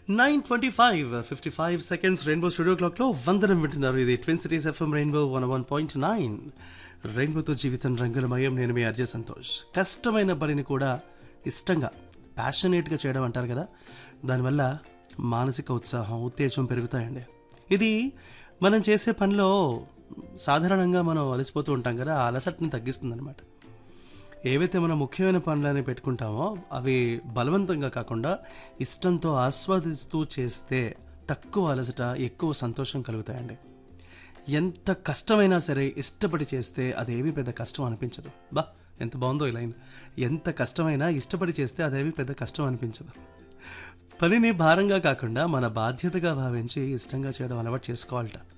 nine twenty five fifty five seconds rainbow studio క్లాక్లో వందనం వింటున్నారు ఇది twin cities FM rainbow one one point nine రెయిన్బోతో జీవితం రంగులమయం నేను మీ అర్జయ్ సంతోష్ కష్టమైన పనిని కూడా ఇష్టంగా ప్యాషనేట్గా చేయడం అంటారు కదా దానివల్ల మానసిక ఉత్సాహం ఉత్తేజం పెరుగుతాయండి ఇది మనం చేసే పనిలో సాధారణంగా మనం అలసిపోతూ ఉంటాం కదా ఆ అలసటని తగ్గిస్తుంది అనమాట ఏవైతే మనం ముఖ్యమైన పనులని పెట్టుకుంటామో అవి బలవంతంగా కాకుండా ఇష్టంతో ఆస్వాదిస్తూ చేస్తే తక్కువ అలసట ఎక్కువ సంతోషం కలుగుతాయండి ఎంత కష్టమైనా సరే ఇష్టపడి చేస్తే అదేవి పెద్ద కష్టం అనిపించదు బా ఎంత బాగుందో ఈ లైన్ ఎంత కష్టమైనా ఇష్టపడి చేస్తే అదేవి పెద్ద కష్టం అనిపించదు పనిని భారంగా కాకుండా మన బాధ్యతగా భావించి ఇష్టంగా చేయడం అలవాటు చేసుకోవాలట